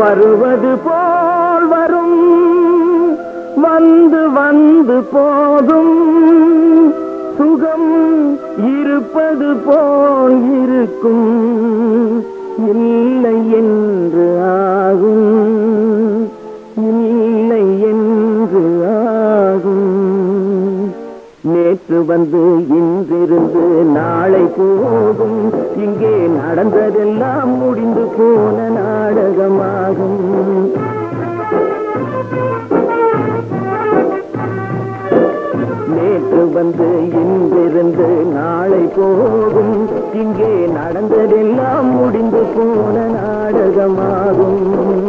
வருவது போல் வரும் வந்து வந்து போகும் சுகம் இருப்பது போல் இருக்கும் இல்லை என்று ஆகும் இல்லை என்று ஆகும் நேற்று வந்து இன்றிருந்து நாளை போகும் இங்கே நடந்ததெல்லாம் முடிந்து போன நாடகமாகும் நேற்று வந்து இன்றிருந்து நாளை போகும் இங்கே நடந்ததெல்லாம் முடிந்து போன நாடகமாகும்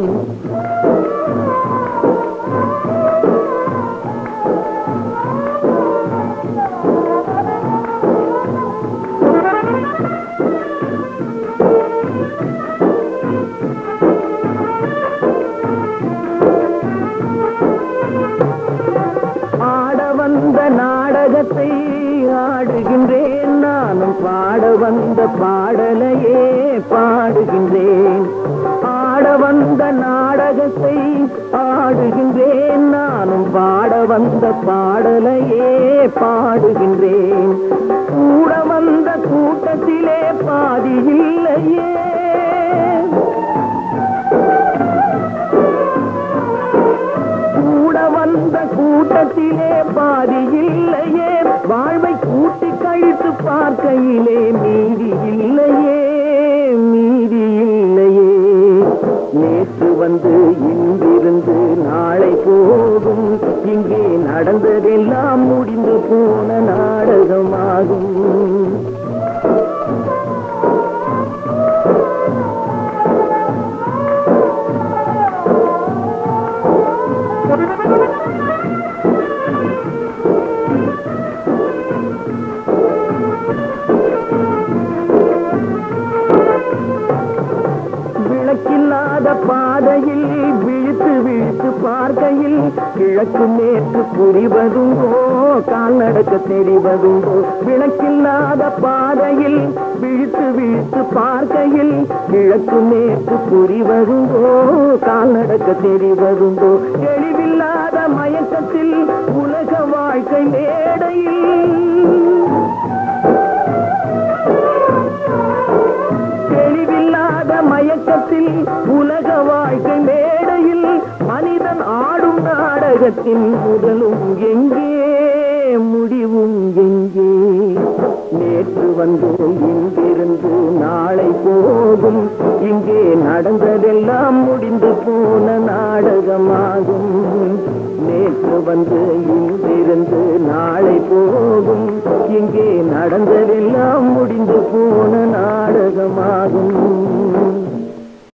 ஆட வந்த நாடகத்தை ஆடுகின்றேன் நானும் பாட வந்த பாடலையே பாடுகின்றேன் ஆட வந்த நாடகத்தை ஆடுகின்றேன் நானும் பாட வந்த பாடலையே பாடுகின்றேன் கூட வந்த கூட்டத்திலே பாதி இல்லையே கூட வந்த கூட்டத்திலே பாதி இல்லையே வாழ்வை கூட்டி கழித்து பார்க்கையிலே மீதி இல்லையே மீதி இல்லையே நேற்று வந்து இன்றிருந்து நாளை போகும் இங்கே நடந்ததெல்லாம் முடிந்து போன நாடகமாகும் விளக்கில்லாத பாதையில் விழித்து விழித்து பார்க்கையில் கிழக்கு மேற்கு புரிவதுங்கோ கால் நடக்க தெரிவதுங்கோ விளக்கில்லாத பாதையில் விழித்து விழித்து பார்க்கையில் கிழக்கு மேற்கு புரிவதுங்கோ கால் நடக்க தெரிவதுங்கோ தெளிவில்லாத மயக்கத்தில் உலக வாழ்க்கை மேடையில் தெளிவில்லாத மயக்கத்தில் உலக வாழ்க்கை மேடையில் மனிதன் ஆடும் நாடகத்தின் முதலும் எங்கே முடிவும் எங்கே நேற்று வந்து இங்கிருந்து நாளை போகும் இங்கே நடந்ததெல்லாம் முடிந்து போன நாடகமாகும் நேற்று வந்து இங்கிருந்து நாளை போகும் இங்கே நடந்ததெல்லாம் முடிந்து போன நாடகமாகும்